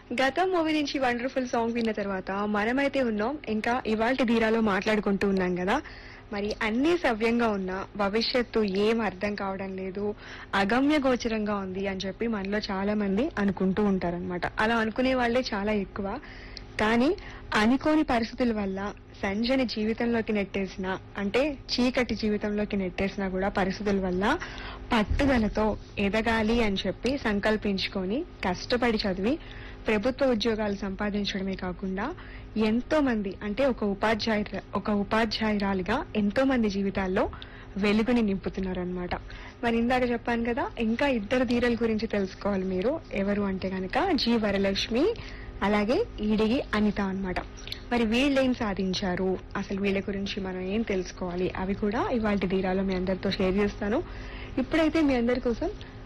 గత మూవీ నుంచి wonderful song విన్న తర్వాత మనమైతే ఉన్నాం ఇంకా ఇవాళ ధీరాలో మాట్లాడుకుంటూ ఉన్నాం కదా మరి అన్ని సవ్యంగా ఉన్నా భవిష్యత్తు ఏం అర్థం కావడం లేదు అగమ్య గోచరంగా ఉంది అని చెప్పి మనలో చాలా మంది అనుకుంటూ ఉంటారన్నమాట అలా అనుకునే వాళ్ళే చాలా ఎక్కువ కానీ అనుకోని పరిస్థితుల వల్ల సంజని జీవితంలోకి నెట్టేసిన అంటే చీకటి జీవితంలోకి నెట్టేసిన కూడా పరిస్థితుల వల్ల పట్టుదలతో ఎదగాలి అని చెప్పి సంకల్పించుకొని కష్టపడి చదివి ప్రభుత్వ ఉద్యోగాలు సంపాదించడమే కాకుండా ఎంతో మంది అంటే ఒక ఉపాధ్యాయు ఒక ఉపాధ్యాయురాలిగా ఎంతో మంది జీవితాల్లో వెలుగుని నింపుతున్నారనమాట మరి ఇందాక చెప్పాను కదా ఇంకా ఇద్దరు ధీరల గురించి తెలుసుకోవాలి మీరు ఎవరు అంటే గనక జి వరలక్ష్మి అలాగే ఈడిగి అనిత అన్నమాట మరి వీళ్ళేం సాధించారు అసలు వీళ్ళ గురించి మనం ఏం తెలుసుకోవాలి అవి కూడా ఇవాళ ధీరాలో మీ అందరితో షేర్ చేస్తాను ఇప్పుడైతే మీ అందరి కోసం